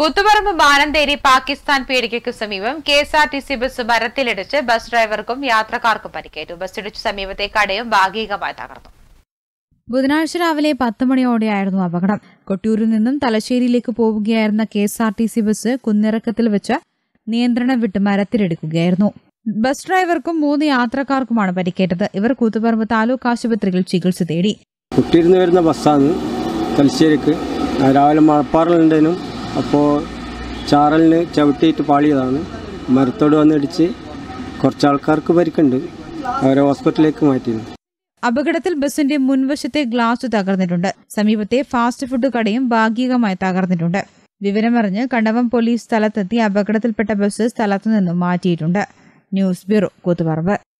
കൂത്തുപറമ്പ് ബാനന്തേരി പാകിസ്ഥാൻ പീടികയ്ക്കു സമീപം K S R T C bus മരത്തിലിടിച്ച് ബസ് ഡ്രൈവർക്കും യാത്രക്കാർക്കും പരിക്കേറ്റു ബസ് ഇടിച്ച് സമീപത്തെ കടയും ഭാഗികമായി തകർന്നു ബുധനാഴ്ച രാവിലെ പത്ത് മണിയോടെയായിരുന്നു അപകടം കൊട്ടിയൂരിൽ നിന്നും തലശ്ശേരിയിലേക്ക് പോവുകയായിരുന്ന K S R T C bus കുന്നിറക്കത്തിൽ വെച്ച് നിയന്ത്രണം വിട്ട് മരത്തിലിടിക്കുകയായിരുന്നു ബസ് ഡ്രൈവർക്കും മൂന്ന് യാത്രക്കാർക്കുമാണ് പരിക്കേറ്റത് ഇവർ കൂത്തുപറമ്പ് താലൂക്ക് ആശുപത്രിയിൽ ചികിത്സ തേടി കുട്ടിയിരുന്ന് വരുന്ന ബസ്സാണ് തലശ്ശേരിക്ക് ആ രാവിലെ മഴപ്പാറലുണ്ടേനും അപ്പോൾ ചാറലിന് ചവിട്ടിയിട്ട് പാളിയതാണ് മരത്തോട് വന്നിടിച്ച് കുറച്ച് ആൾക്കാർക്ക് പരിക്കുണ്ട് അവരെ ഹോസ്പിറ്റലിലേക്ക് മാറ്റിയിരുന്നു അപകടത്തിൽ ബസിന്റെ മുൻവശത്തെ ഗ്ലാസ് തകർന്നിട്ടുണ്ട് സമീപത്തെ ഫാസ്റ്റ് ഫുഡ് കടയും ഭാഗികമായി തകർന്നിട്ടുണ്ട് വിവരമറിഞ്ഞ് കണ്ടവം പോലീസ് സ്ഥലത്തെത്തി അപകടത്തിൽപ്പെട്ട ബസ് സ്ഥലത്തു നിന്നും മാറ്റിയിട്ടുണ്ട് ന്യൂസ് ബ്യൂറോ കൂത്തുപറമ്പ്